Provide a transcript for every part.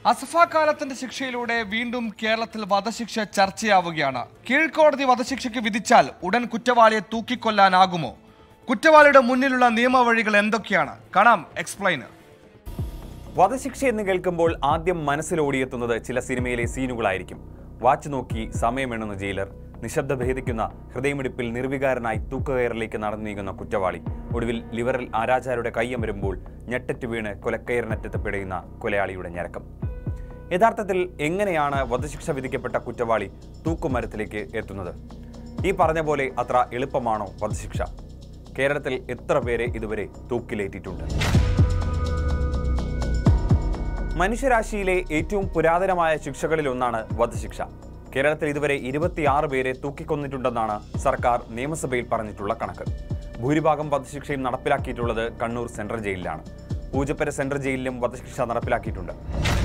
അസഫ കാലത്തിന്റെ ശിക്ഷയിലൂടെ വീണ്ടും കേരളത്തിൽ വധശിക്ഷ ചർച്ചയാവുകയാണ് കീഴ്ക്കോടതി വധശിക്ഷയ്ക്ക് വിധിച്ചാൽ ഉടൻ കുറ്റവാളിയെ തൂക്കിക്കൊല്ലാനാകുമോ കുറ്റവാളിയുടെ മുന്നിലുള്ള നിയമവഴികൾ എന്തൊക്കെയാണ് കാണാം എക്സ്പ്ലെയിനർ വധശിക്ഷ എന്ന് കേൾക്കുമ്പോൾ ആദ്യം മനസ്സിലോടിയെത്തുന്നത് ചില സിനിമയിലെ സീനുകളായിരിക്കും വാച്ച് നോക്കി സമയമെണ്ണുന്ന ജയിലർ നിശബ്ദ ഭേദിക്കുന്ന ഹൃദയമിടിപ്പിൽ നിർവികാരനായി തൂക്കുകയറിലേക്ക് നടന്നു നീങ്ങുന്ന കുറ്റവാളി ഒടുവിൽ ലിവറിൽ ആരാചാരുടെ കൈയമരുമ്പോൾ ഞെട്ടറ്റ് വീണ് കൊലക്കയറിനറ്റത്ത് പിടയുന്ന കൊലയാളിയുടെ ഞരക്കം യഥാർത്ഥത്തിൽ എങ്ങനെയാണ് വധശിക്ഷ വിധിക്കപ്പെട്ട കുറ്റവാളി തൂക്കുമരത്തിലേക്ക് എത്തുന്നത് ഈ പറഞ്ഞ പോലെ അത്ര എളുപ്പമാണോ വധശിക്ഷ കേരളത്തിൽ എത്ര പേരെ ഇതുവരെ തൂക്കിലേറ്റിട്ടുണ്ട് മനുഷ്യരാശിയിലെ ഏറ്റവും പുരാതനമായ ശിക്ഷകളിൽ ഒന്നാണ് വധശിക്ഷ കേരളത്തിൽ ഇതുവരെ ഇരുപത്തിയാറ് പേരെ തൂക്കിക്കൊന്നിട്ടുണ്ടെന്നാണ് സർക്കാർ നിയമസഭയിൽ പറഞ്ഞിട്ടുള്ള കണക്ക് ഭൂരിഭാഗം വധശിക്ഷയും നടപ്പിലാക്കിയിട്ടുള്ളത് കണ്ണൂർ സെൻട്രൽ ജയിലിലാണ് പൂജപ്പര സെൻട്രൽ ജയിലിലും വധശിക്ഷ നടപ്പിലാക്കിയിട്ടുണ്ട്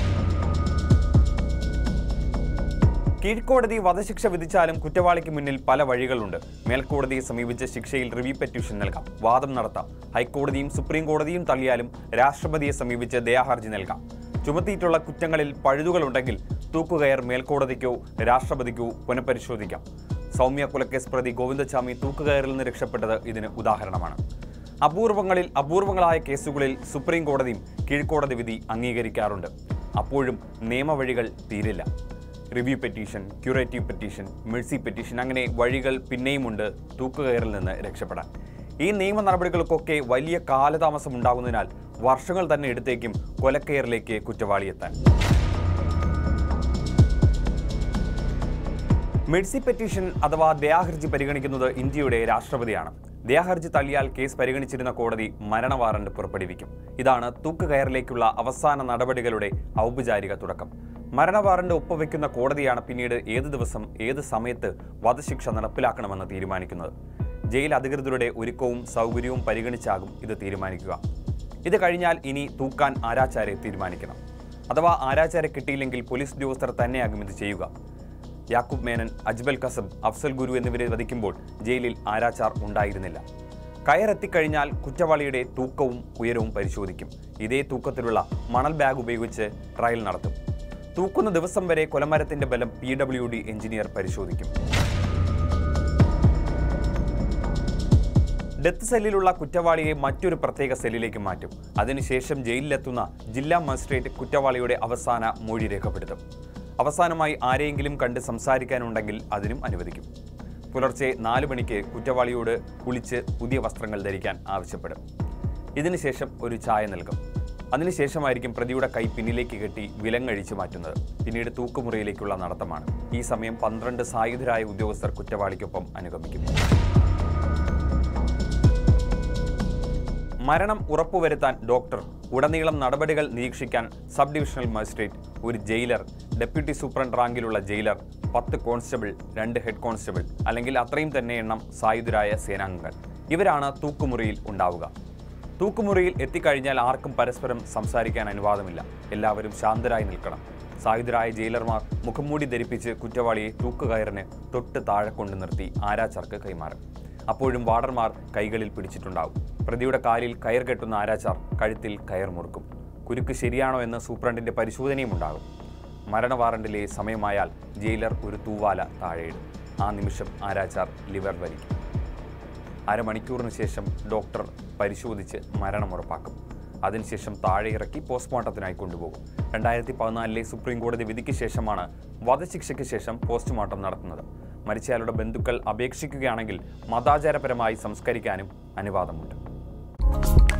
കീഴ്ക്കോടതി വധശിക്ഷ വിധിച്ചാലും കുറ്റവാളിക്ക് മുന്നിൽ പല വഴികളുണ്ട് മേൽക്കോടതിയെ സമീപിച്ച് ശിക്ഷയിൽ റിവ്യൂ പെറ്റീഷൻ നൽകാം വാദം നടത്താം ഹൈക്കോടതിയും സുപ്രീം കോടതിയും തള്ളിയാലും രാഷ്ട്രപതിയെ സമീപിച്ച് ദയാഹർജി നൽകാം ചുമത്തിയിട്ടുള്ള കുറ്റങ്ങളിൽ പഴുതുകളുണ്ടെങ്കിൽ തൂക്കുകയർ മേൽക്കോടതിക്കോ രാഷ്ട്രപതിക്കോ പുനഃപരിശോധിക്കാം സൗമ്യ കൊലക്കേസ് പ്രതി ഗോവിന്ദസ്വാമി തൂക്കുകയറിൽ നിന്ന് രക്ഷപ്പെട്ടത് ഇതിന് ഉദാഹരണമാണ് അപൂർവങ്ങളിൽ അപൂർവങ്ങളായ കേസുകളിൽ സുപ്രീം കോടതിയും കീഴ്ക്കോടതി വിധി അംഗീകരിക്കാറുണ്ട് അപ്പോഴും നിയമവഴികൾ തീരില്ല review petition curative petition mercy petition അങ്ങനെ വഴികൾ പിന്നെയുമുണ്ട് തൂക്കുകയറിൽ നിന്ന് രക്ഷപ്പെടാൻ ഈ നിയമ നടപടികൾക്കൊക്കെ വലിയ കാലതാമസം ഉണ്ടാകുന്നതിനാൽ വർഷങ്ങൾ തന്നെ എടുത്തേക്കും കൊലക്കയറിലേക്ക് കുറ്റവാളി എത്താൻ മെഡ്സി പെറ്റീഷൻ അഥവാ ദയാഹർജി പരിഗണിക്കുന്നത് ഇന്ത്യയുടെ രാഷ്ട്രപതിയാണ് ദയാഹർജി തള്ളിയാൽ കേസ് പരിഗണിച്ചിരുന്ന കോടതി മരണ വാറണ്ട് പുറപ്പെടുവിക്കും ഇതാണ് തൂക്കുകയറിലേക്കുള്ള അവസാന നടപടികളുടെ ഔപചാരിക തുടക്കം മരണ വാറണ്ട് ഒപ്പുവെക്കുന്ന കോടതിയാണ് പിന്നീട് ഏത് ദിവസം ഏത് സമയത്ത് വധശിക്ഷ നടപ്പിലാക്കണമെന്ന് തീരുമാനിക്കുന്നത് ജയിൽ അധികൃതരുടെ ഒരുക്കവും സൗകര്യവും പരിഗണിച്ചാകും ഇത് തീരുമാനിക്കുക ഇത് കഴിഞ്ഞാൽ ഇനി തൂക്കാൻ ആരാച്ചാരെ തീരുമാനിക്കണം അഥവാ ആരാച്ചാരെ കിട്ടിയില്ലെങ്കിൽ പോലീസ് ഉദ്യോഗസ്ഥർ തന്നെയാകും ഇത് ചെയ്യുക യാക്കൂബ് മേനൻ അജ്ബൽ കസം അഫ്സൽ ഗുരു എന്നിവരെ വധിക്കുമ്പോൾ ജയിലിൽ ആരാച്ചാർ ഉണ്ടായിരുന്നില്ല കയറെത്തിക്കഴിഞ്ഞാൽ കുറ്റവാളിയുടെ തൂക്കവും ഉയരവും പരിശോധിക്കും ഇതേ തൂക്കത്തിലുള്ള മണൽ ബാഗ് ഉപയോഗിച്ച് ട്രയൽ നടത്തും തൂക്കുന്ന ദിവസം വരെ കൊലമരത്തിന്റെ ബലം പി ഡബ്ല്യു ഡി എഞ്ചിനീയർ പരിശോധിക്കും ഡെത്ത് സെല്ലിലുള്ള കുറ്റവാളിയെ മറ്റൊരു പ്രത്യേക സെല്ലിലേക്ക് മാറ്റും അതിനുശേഷം ജയിലിലെത്തുന്ന ജില്ലാ മജിസ്ട്രേറ്റ് കുറ്റവാളിയുടെ അവസാന മൊഴി രേഖപ്പെടുത്തും അവസാനമായി ആരെയെങ്കിലും കണ്ട് സംസാരിക്കാനുണ്ടെങ്കിൽ അതിനും അനുവദിക്കും പുലർച്ചെ നാല് മണിക്ക് കുറ്റവാളിയോട് കുളിച്ച് പുതിയ വസ്ത്രങ്ങൾ ധരിക്കാൻ ആവശ്യപ്പെടും ഇതിനുശേഷം ഒരു ചായ നൽകും അതിനുശേഷമായിരിക്കും പ്രതിയുടെ കൈ പിന്നിലേക്ക് കെട്ടി വിലങ്ങഴിച്ചു മാറ്റുന്നത് പിന്നീട് തൂക്കുമുറിയിലേക്കുള്ള നടത്തമാണ് ഈ സമയം പന്ത്രണ്ട് സായുധരായ ഉദ്യോഗസ്ഥർ കുറ്റവാളിക്കൊപ്പം അനുഗമിക്കും മരണം ഉറപ്പുവരുത്താൻ ഡോക്ടർ ഉടനീളം നടപടികൾ നിരീക്ഷിക്കാൻ സബ് ഡിവിഷണൽ മജിസ്ട്രേറ്റ് ഒരു ജയിലർ ഡെപ്യൂട്ടി സൂപ്രണ്ട് റാങ്കിലുള്ള ജയിലർ പത്ത് കോൺസ്റ്റബിൾ രണ്ട് ഹെഡ് കോൺസ്റ്റബിൾ അല്ലെങ്കിൽ അത്രയും തന്നെ എണ്ണം സായുധരായ സേനാംഗങ്ങൾ ഇവരാണ് തൂക്കുമുറിയിൽ ഉണ്ടാവുക തൂക്കുമുറിയിൽ എത്തിക്കഴിഞ്ഞാൽ ആർക്കും പരസ്പരം സംസാരിക്കാൻ അനുവാദമില്ല എല്ലാവരും ശാന്തരായി നിൽക്കണം സായുധരായ ജയിലർമാർ മുഖംമൂടി ധരിപ്പിച്ച് കുറ്റവാളിയെ തൂക്കുകയറിന് തൊട്ട് താഴെ കൊണ്ടു നിർത്തി ആരാച്ചാർക്ക് കൈമാറും അപ്പോഴും വാർഡർമാർ കൈകളിൽ പിടിച്ചിട്ടുണ്ടാവും പ്രതിയുടെ കാലിൽ കയർ കെട്ടുന്ന ആരാച്ചാർ കഴുത്തിൽ കയർ മുറുക്കും കുരുക്ക് ശരിയാണോ എന്ന് സൂപ്രണ്ടിന്റെ പരിശോധനയും ഉണ്ടാകും മരണ വാറണ്ടിലെ സമയമായാൽ ജയിലർ ഒരു തൂവാല താഴെയിടും ആ നിമിഷം ആരാച്ചാർ ലിവർ വലിക്കും അരമണിക്കൂറിന് ശേഷം ഡോക്ടർ പരിശോധിച്ച് മരണം ഉറപ്പാക്കും അതിനുശേഷം താഴെ ഇറക്കി പോസ്റ്റ്മോർട്ടത്തിനായി കൊണ്ടുപോകും രണ്ടായിരത്തി പതിനാലിലെ സുപ്രീം കോടതി വിധിക്ക് ശേഷമാണ് വധശിക്ഷയ്ക്ക് ശേഷം പോസ്റ്റ്മോർട്ടം നടത്തുന്നത് മരിച്ചയാളുടെ ബന്ധുക്കൾ അപേക്ഷിക്കുകയാണെങ്കിൽ മതാചാരപരമായി സംസ്കരിക്കാനും അനുവാദമുണ്ട്